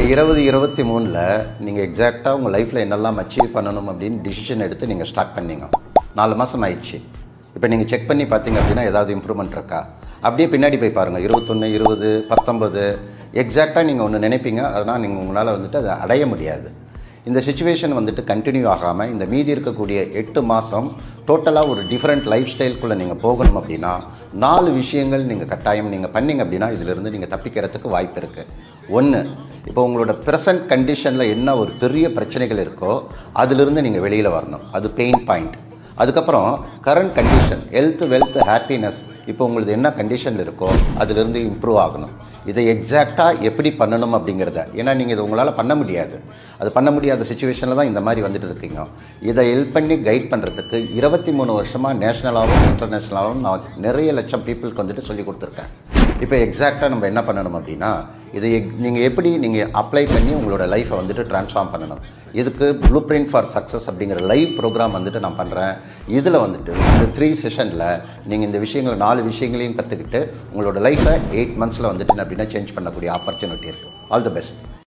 இருபது இருபத்தி மூணில் நீங்கள் எக்ஸாக்டாக உங்கள் லைஃப்பில் என்னெல்லாம் அச்சீவ் பண்ணணும் அப்படின்னு டிசிஷன் எடுத்து நீங்கள் ஸ்டார்ட் பண்ணீங்க நாலு மாதம் ஆயிடுச்சு இப்போ நீங்கள் செக் பண்ணி பார்த்தீங்க அப்படின்னா ஏதாவது இம்ப்ரூவ்மெண்ட் இருக்கா அப்படியே பின்னாடி போய் பாருங்கள் இருபத்தொன்று இருபது பத்தொம்பது எக்ஸாக்டாக நீங்கள் ஒன்று நினைப்பீங்க அதனால் நீங்கள் உங்களால் வந்துட்டு அதை அடைய முடியாது இந்த சுச்சுவேஷன் வந்துட்டு கண்டினியூ ஆகாமல் இந்த மீதி இருக்கக்கூடிய எட்டு மாதம் டோட்டலாக ஒரு டிஃப்ரெண்ட் லைஃப் ஸ்டைல்குள்ளே நீங்கள் போகணும் அப்படின்னா நாலு விஷயங்கள் நீங்கள் கட்டாயம் நீங்கள் பண்ணீங்க அப்படின்னா இதிலிருந்து நீங்கள் தப்பிக்கிறதுக்கு வாய்ப்பு இருக்குது ஒன்று இப்போ உங்களோட ப்ரெசன்ட் கண்டிஷனில் என்ன ஒரு பெரிய பிரச்சனைகள் இருக்கோ அதிலிருந்து நீங்கள் வெளியில் வரணும் அது பெயின் பாயிண்ட் அதுக்கப்புறம் current condition health wealth happiness இப்போ உங்களுக்கு என்ன கண்டிஷனில் இருக்கோ அதிலிருந்து இம்ப்ரூவ் ஆகணும் இதை எக்ஸாக்டாக எப்படி பண்ணணும் அப்படிங்கிறத ஏன்னா நீங்கள் இது உங்களால் பண்ண முடியாது அது பண்ண முடியாத சுச்சுவேஷனில் தான் இந்த மாதிரி வந்துட்டு இருக்கீங்க இதை ஹெல்ப் பண்ணி கைட் பண்ணுறதுக்கு இருபத்தி மூணு வருஷமாக நேஷனலாகவும் இன்டர்நேஷ்னலாகவும் நான் நிறைய லட்சம் பீப்புளுக்கு வந்துட்டு சொல்லி கொடுத்துருக்கேன் இப்போ எக்ஸாக்டாக நம்ம என்ன பண்ணணும் அப்படின்னா இதை எக் நீங்கள் எப்படி நீங்கள் அப்ளை பண்ணி உங்களோட லைஃப்பை வந்துட்டு ட்ரான்ஸ்ஃபார்ம் பண்ணணும் இதுக்கு ப்ளூ பிரிண்ட் ஃபார் சக்ஸஸ் அப்படிங்கிற லைவ் ப்ரோக்ராம் வந்துட்டு நான் பண்ணுறேன் இதில் வந்துட்டு இந்த த்ரீ செஷனில் நீங்கள் இந்த விஷயங்களை நாலு விஷயங்களையும் கற்றுக்கிட்டு உங்களோட லைஃப்பை எயிட் மந்த்ஸில் வந்துட்டு அப்படின்னா சேஞ்ச் பண்ணக்கூடிய ஆப்பர்ச்சுனிட்டி இருக்குது ஆல் தி பெஸ்ட்